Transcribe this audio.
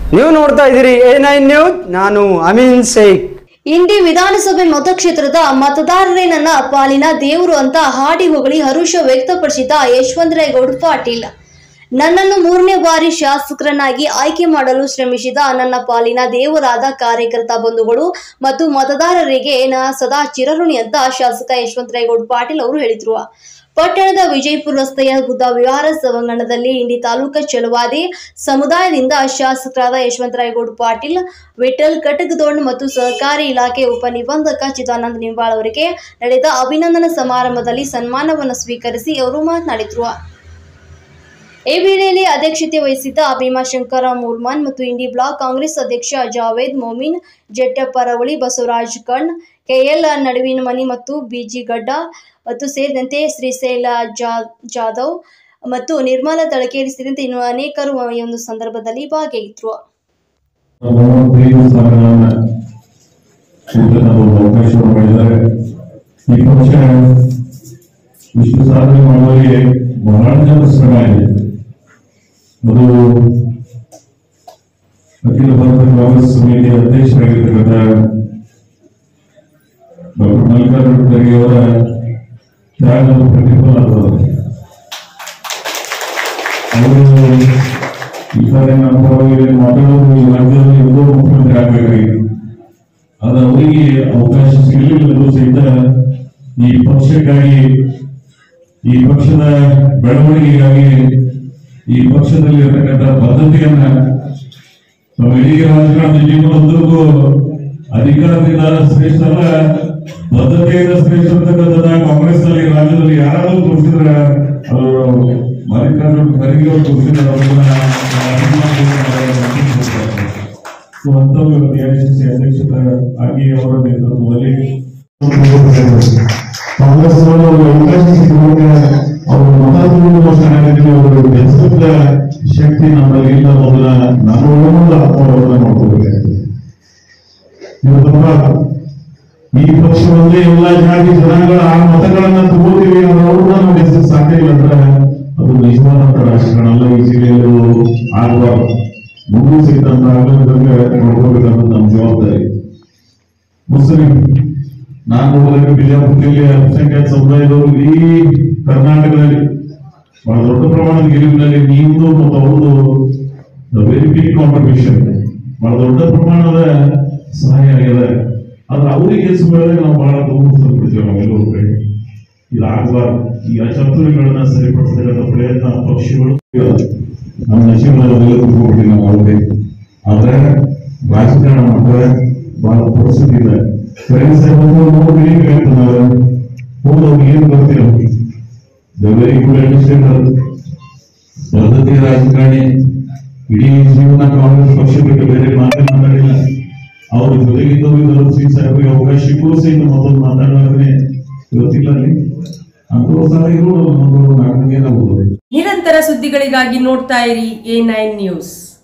ನೀವು ನೋಡ್ತಾ ಇದ್ದೀರಿ ಎ ನೈನ್ ನ್ಯೂಸ್ ನಾನು ಅಮೀನ್ ಶೇಖ್ ಇಂಡಿ ವಿಧಾನಸಭೆ ಮತಕ್ಷೇತ್ರದ ಮತದಾರರೇ ನನ್ನ ಪಾಲಿನ ದೇವರು ಅಂತ ಹಾಡಿ ಹೊಗಳಿ ಹರುಷ ವ್ಯಕ್ತಪಡಿಸಿದ ಯಶವಂತರೇಗೌಡ ಪಾಟೀಲ್ ನನ್ನನ್ನು ಮೂರನೇ ಬಾರಿ ಶಾಸಕರನ್ನಾಗಿ ಆಯ್ಕೆ ಮಾಡಲು ಶ್ರಮಿಸಿದ ನನ್ನ ಪಾಲಿನ ದೇವರಾದ ಕಾರ್ಯಕರ್ತ ಬಂಧುಗಳು ಮತ್ತು ಮತದಾರರಿಗೆ ನಾ ಸದಾ ಚಿರಋಣಿ ಅಂತ ಶಾಸಕ ಯಶವಂತರೇಗೌಡ ಪಾಟೀಲ್ ಅವರು ಹೇಳಿದ್ರು ಪಟ್ಟಣದ ವಿಜಯಪುರ ರಸ್ತೆಯ ಬುದ್ಧ ವಿಹಾರ ಸಭಾಂಗಣದಲ್ಲಿ ಇಂಡಿ ತಾಲೂಕಾ ಚಲವಾದಿ ಸಮುದಾಯದಿಂದ ಶಾಸಕರಾದ ಯಶವಂತರಾಯಗೌಡ ಪಾಟೀಲ್ ವಿಠಲ್ ಕಟಕದೋಣ್ ಮತ್ತು ಸಹಕಾರಿ ಇಲಾಖೆ ಉಪನಿಬಂಧಕ ಚಿದಾನಂದ ನಿಂಬಾಳ್ ಅವರಿಗೆ ನಡೆದ ಅಭಿನಂದನಾ ಸಮಾರಂಭದಲ್ಲಿ ಸನ್ಮಾನವನ್ನು ಸ್ವೀಕರಿಸಿ ಅವರು ಮಾತನಾಡಿದ್ರು ಈ ವೇಳೆಯಲ್ಲಿ ಅಧ್ಯಕ್ಷತೆ ವಹಿಸಿದ್ದ ಭೀಮಾಶಂಕರ ಮೂರ್ಮಾನ್ ಮತ್ತು ಇಂಡಿ ಬ್ಲಾಕ್ ಕಾಂಗ್ರೆಸ್ ಅಧ್ಯಕ್ಷ ಜಾವೇದ್ ಮೊಮಿನ್ ಜಟ್ಟಪ್ಪ ರವಳಿ ಬಸವರಾಜ್ ಕಣ್ ಕೆಎಲ್ ನಡುವಿನ ಮನಿ ಮತ್ತು ಬಿಜಿ ಗಡ್ಡ ಮತ್ತು ಸೇರಿದಂತೆ ಶ್ರೀಶೈಲ ಜಾ ಜಾಧವ್ ಮತ್ತು ನಿರ್ಮಲಾ ತಳಕೇರಿ ಸೇರಿದಂತೆ ಇನ್ನು ಅನೇಕರು ಈ ಒಂದು ಸಂದರ್ಭದಲ್ಲಿ ಭಾಗಿಯಾಗಿದ್ರು ಮೂವತ್ತೈದು ಸಾವಿರವನ್ನ ನಾವು ಅವಕಾಶವನ್ನು ಮಾಡಿದ್ದಾರೆ ಈ ಪಕ್ಷ ಇಷ್ಟು ಸಾಧನೆ ಮಾಡುವಲ್ಲಿ ಬಹಳ ಜನ ಶ್ರಮ ಇದೆ ಅದು ಅಖಿಲ ಭಾರತ ಕಾಂಗ್ರೆಸ್ ಸಮಿತಿಯ ಅಧ್ಯಕ್ಷರಾಗಿರ್ತಕ್ಕಂಥ ಡಾಕ್ಟರ್ ಮಲ್ಲಿಕಾರ್ಜುನ ಖರ್ಗೆ ಅವರ ತ್ಯಾಗದ ಪ್ರತಿಫಲ ಅದು ಅವರು ಈ ಸಾರಿ ನಮ್ಮ ಪರವಾಗಿ ಮಾತಾಡೋದು ಈ ರಾಜ್ಯದಲ್ಲಿ ಎಂದೋ ಮುಖ್ಯಮಂತ್ರಿ ಆಗ್ಬೇಕಾಗಿತ್ತು ಆದ್ರೆ ಅವರಿಗೆ ಅವಕಾಶ ಸಿಗಲಿಲ್ಲರೂ ಸಹಿತ ಈ ಪಕ್ಷಕ್ಕಾಗಿ ಈ ಪಕ್ಷದ ಬೆಳವಣಿಗೆಗಾಗಿ ಈ ಪಕ್ಷದಲ್ಲಿ ಇರತಕ್ಕಂಥ ಬದ್ಧತೆಯನ್ನ ನಮ್ಮ ಇಡೀ ರಾಜಕಾರಣದ ಜೀವನದವರೆಗೂ ಅಧಿಕಾರದಿಂದ ಶ್ರೇಷ್ಠ ಅಲ್ಲ ಬದ್ಧತೆಯಿಂದ ಶ್ರೇಷ್ಠ ಅಂತಕ್ಕಂಥದ್ದನ್ನ ಕಾಂಗ್ರೆಸ್ ನಲ್ಲಿ ರಾಜ್ಯದಲ್ಲಿ ಯಾರಾದ್ರೂ ತೋರಿಸಿದ್ರೆ ಅವರು ಮಲ್ಲಿಕಾರ್ಜುನ ಖರ್ಗೆ ಅವರು ತೋರಿಸಿದ್ರೆ ಅವ್ರನ್ನ ಸೊ ಅಂತವರು ಎಐಸಿಸಿ ಅಧ್ಯಕ್ಷರ ಆಗಿ ಅವರ ನೇತೃತ್ವದಲ್ಲಿ ಕಾಂಗ್ರೆಸ್ ಅವರು ಅವಕಾಶ ಸಿಗುವಾಗ ಅವರು ಮತ ತುಂಬುವ ಚೆನ್ನಾಗಿದ್ರೆ ಅವರು ಬೆಳೆಸಿದ ಶಕ್ತಿ ನಮ್ಮಲ್ಲಿ ಇಲ್ಲ ಮೊದಲ ನಮ್ಮ ಒಂದು ಆತ್ಮವನ್ನು ಮಾಡ್ಕೋಬೇಕಾಗ್ತದೆ ಇವತ್ತಪ್ಪ ಈ ಪಕ್ಷದಲ್ಲಿ ಎಲ್ಲ ಜಾತಿ ಜನಾಂಗಗಳ ಆ ಮತಗಳನ್ನ ತಗೋತೀವಿ ಅವ್ರನ್ನ ನಾವು ಹೆಸರು ಸಾಧ್ಯ ಇಲ್ಲ ಅಂದ್ರೆ ಅದು ನಿಜವಾದಂತ ರಾಜಕಾರಣ ಅಲ್ಲ ಈ ಜಿಲ್ಲೆಯಲ್ಲೂ ಆಗಬಾರ್ದು ಮುಂದೆ ಸಿಕ್ಕಂತ ಆಗದಂಗೆ ನೋಡ್ಕೋಬೇಕಂತ ನಮ್ಮ ಜವಾಬ್ದಾರಿ ಮುಸ್ಲಿಂ ನಾನು ನೋಡಿದಾಗ ಬಿಜಾಪುರದಲ್ಲಿ ಅಲ್ಪಸಂಖ್ಯಾತ ಸಮುದಾಯದವರು ಇಡೀ ಕರ್ನಾಟಕದಲ್ಲಿ ಬಹಳ ದೊಡ್ಡ ಪ್ರಮಾಣದ ಗೆಲುವಿನಲ್ಲಿ ನಿಮ್ದು ಮತ್ತು ಅವ್ರದ್ದು ವೆರಿ ಬಿಗ್ ಕಾಂಟ್ರಿಬ್ಯೂಷನ್ ಬಹಳ ದೊಡ್ಡ ಪ್ರಮಾಣದ ಸಹಾಯ ಆಗಿದೆ ಆದ್ರೆ ಅವರಿಗೆ ಸುಮ್ಮನೆ ನಾವು ಬಹಳ ಗೌರವಿಸ್ಬಿಡ್ತೀವಿ ನಾವೆಲ್ಲರೂ ಕಡೆ ಇದಾಗಬಾರ್ದು ಈ ಅಚಾತುರ್ಯಗಳನ್ನ ಸರಿಪಡಿಸತಕ್ಕಂಥ ಪ್ರಯತ್ನ ಪಕ್ಷಗಳು ನಮ್ಮ ಜೀವನದಲ್ಲಿ ಕೂತ್ಕೊಬಿಟ್ಟಿವಿ ನಾವು ಅವ್ರಿಗೆ ಆದ್ರೆ ರಾಜಕಾರಣ ಮಾಡಿದ್ರೆ ಬಹಳ ಪರಿಸ್ಥಿತಿ ಇದೆ ಫ್ರೆಂಡ್ಸ್ ಹೋಗಿ ಹೇಳ್ತಾರೆ ಹೋದವ್ರು ಏನ್ ಬರ್ತೀರ ವೆರಿ ಗುಡ್ ಅಡ್ಮಿನಿಸ್ಟ್ರೇಟರ್ ಪದ್ಧತಿ ರಾಜಕಾರಣಿ ಇಡೀ ಜೀವನ ಕಾಂಗ್ರೆಸ್ ಪಕ್ಷ ಬಿಟ್ಟು ಬೇರೆ ಮಾತೇ ಮಾತಾಡಿಲ್ಲ ಅವ್ರ ಜೊತೆಗಿದ್ದವರು ಇದ್ದವರು ಶ್ರೀ ಸಾಹೇಬ್ರಿಗೆ ಅವಕಾಶ ಸಿಕ್ಕರೂ ಸಹಿತ ಮತ್ತೊಂದು ಮಾತಾಡೋದ್ರೆ ಇವತ್ತಿಲ್ಲ ಅಲ್ಲಿ ಅಂತ ಸಾಲ ಇರೋದು ಒಂದು ನಾಲ್ಕು ಜನ ಹೋಗೋದು ನಿರಂತರ ಸುದ್ದಿಗಳಿಗಾಗಿ ನೋಡ್ತಾ ಇರಿ ಎ ನೈನ್ ನ್ಯೂಸ್